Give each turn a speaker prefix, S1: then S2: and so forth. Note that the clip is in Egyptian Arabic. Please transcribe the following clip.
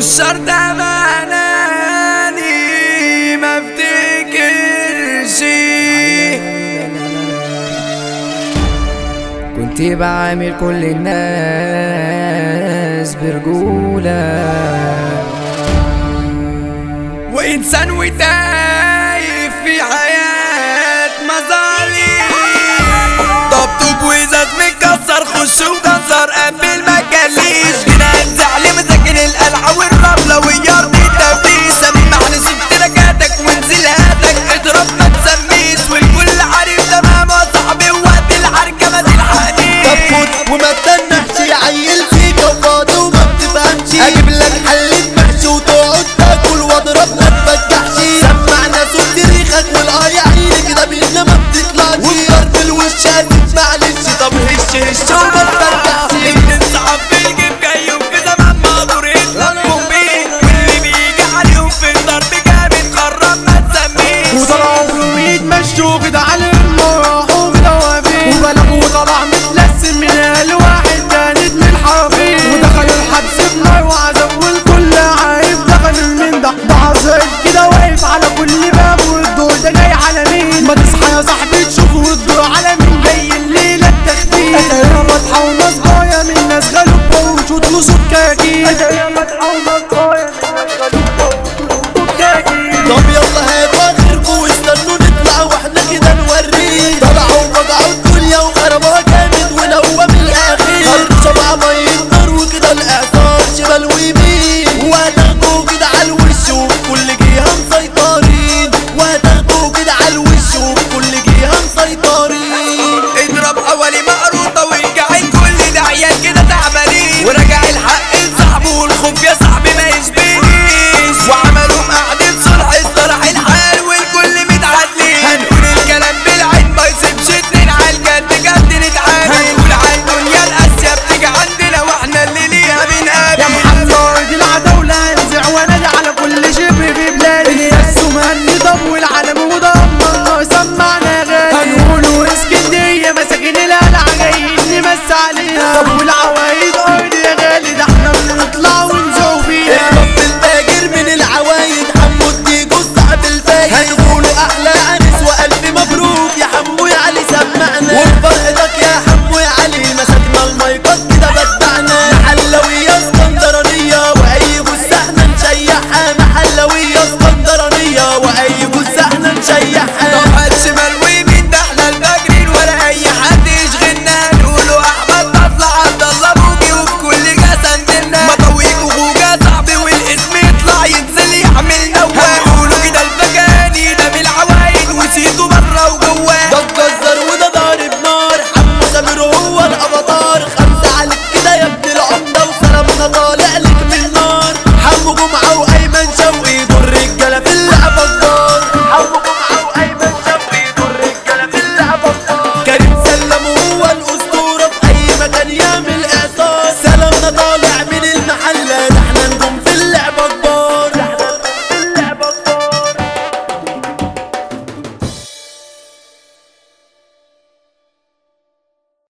S1: مش شرط اماناني ما افتكرش كنت بعامل كل الناس برجولة وإنسان وتايه في حياة مظالم طبطب وإزاز مكسر خش وكسر قبل ما كليش هنا الزعل مساكن القلعة والرملة ويارضي التفتيش سمعني صوت تراكاتك وانزل هاتك اضرب ما تسميش والكل عارف تمام يا صاحبي وقت الحركة ما تلحقنيش
S2: طب خد وما تنحش يا عيل فيك فاضي وما بتفهمش اجيب لك حلة محشي وتقعد تاكل واضرب ما تفجعش سمعنا صوت تاريخك والقاي عيني كده بينا ما بتطلعش والضرب الوش هاتف معلش طب هش هش وما ترجعش
S1: بتنسحب في الجيب جاي وكده زمان مقدور يطلقوا بيه واللي بيجي عليهم في الضرب جامد قرب ما تسميش
S3: وطلعوا في الميت مشوا كده على راحوا كده واقفين وبلغوا وطلع متلسم من اهل واحد تاني من الحرفين ودخلوا الحبس بنار وعذاب والكل عارف دخل المندع ده عصايد كده واقف على كل باب والدور ده جاي على مين ما تصحى يا صاحبي تشوف والدور على مين جاي الليله التخفيف اتاريها فاتحه وناس ضايع من ناس غلوا بوش وطلوا صوت كراكيب اتاريها فاتحه